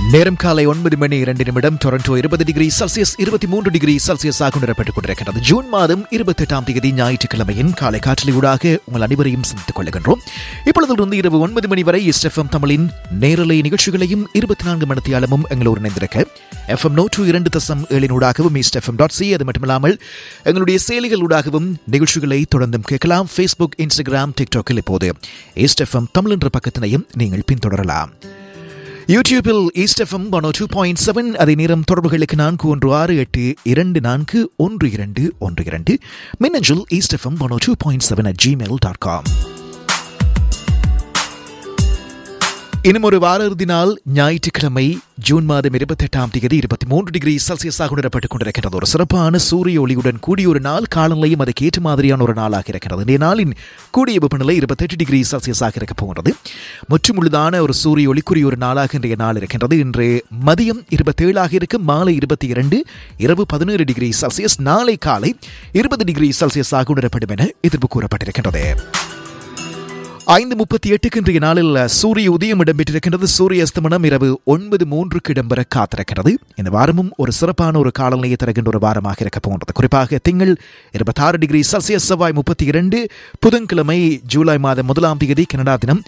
நேரம் காலை ஒன்பது மணி இரண்டு நிமிடம் டொரண்டோ இருபது டிகிரி செல்சியஸ் இருபத்தி மூன்று டிகிரி செல்சியஸாக உணரப்பட்டுக் கொண்டிருக்கிறது ஜூன் மாதம் இருபத்தி எட்டாம் தேதி ஞாயிற்றுக்கிழமையின் காலை காற்றலை ஊடாக உங்கள் அனைவரையும் சந்தித்துக் கொள்கின்றோம் இப்பொழுதிலிருந்து இரவு ஒன்பது மணி வரை எஸ்எஃப்எம் தமிழின் நேரலை நிகழ்ச்சிகளையும் இருபத்தி நான்கு மணித்தியாலமும் எங்களோடு இணைந்திருக்க எஃப்எம் நூற்று இரண்டு தசம் ஏழினூடாகவும் ஈஸ்ட் எஃப்எம் டாட் சி அது மட்டுமில்லாமல் எங்களுடைய செயலிகளூடாகவும் நிகழ்ச்சிகளை தொடர்ந்தும் கேட்கலாம் ஃபேஸ்புக் இன்ஸ்டாகிராம் டிக்டாக்கில் இப்போது ஈஸ்ட் எஃப்எம் தமிழ் என்ற பக்கத்தினையும் நீங்கள் பின்தொடரலாம் யூடியூபில் East FM one two point seven அதே நேரம் தொடர்புகளுக்கு நான்கு ஒன்று ஆறு எட்டு இரண்டு நான்கு ஒன்று இரண்டு ஒன்று இரண்டு மின்னஞ்சல் East FM one two point seven at Gmail dot com இன்னும் ஒரு வார இறுதி நாள் ஞாயிற்றுக்கிழமை ஜூன் மாதம் இருபத்தெட்டாம் தேதி இருபத்தி மூன்று டிகிரி செல்சியஸாக உணரப்பட்டுக் கொண்டிருக்கிறது ஒரு சிறப்பான சூரிய ஒளியுடன் கூடிய ஒரு நாள் காலநிலையும் அதுக்கு ஏற்ற மாதிரியான ஒரு நாளாக இருக்கிறது இந்த நாளின் கூடிய வெப்பநிலை இருபத்தெட்டு டிகிரி செல்சியஸாக இருக்க போகிறது முற்றுமுழுதான ஒரு சூரிய ஒளிக்குரிய ஒரு நாளாக இன்றைய நாள் இருக்கின்றது இன்று மதியம் இருபத்தேழாக இருக்கும் மாலை இருபத்தி இரண்டு இரவு பதினேழு டிகிரி செல்சியஸ் நாளை காலை இருபது டிகிரி செல்சியஸாக உணரப்படும் என எதிர்ப்பு கூறப்பட்டிருக்கின்றது ஐந்து முப்பத்தி எட்டுக்கு இன்றைய நாளில் சூரிய உதயம் இடம்பெற்றிருக்கின்றது சூரிய அஸ்தமனம் இரவு ஒன்பது மூன்றுக்கு இடம்பெற காத்திருக்கிறது இந்த வாரமும் ஒரு சிறப்பான ஒரு காலநிலையை தருகின்ற ஒரு வாரமாக இருக்க போகின்றது குறிப்பாக திங்கள் இருபத்தாறு டிகிரி செல்சியஸ் செவ்வாய் முப்பத்தி இரண்டு புதன்கிழமை ஜூலை மாதம் முதலாம் தேதி கனடா தினம்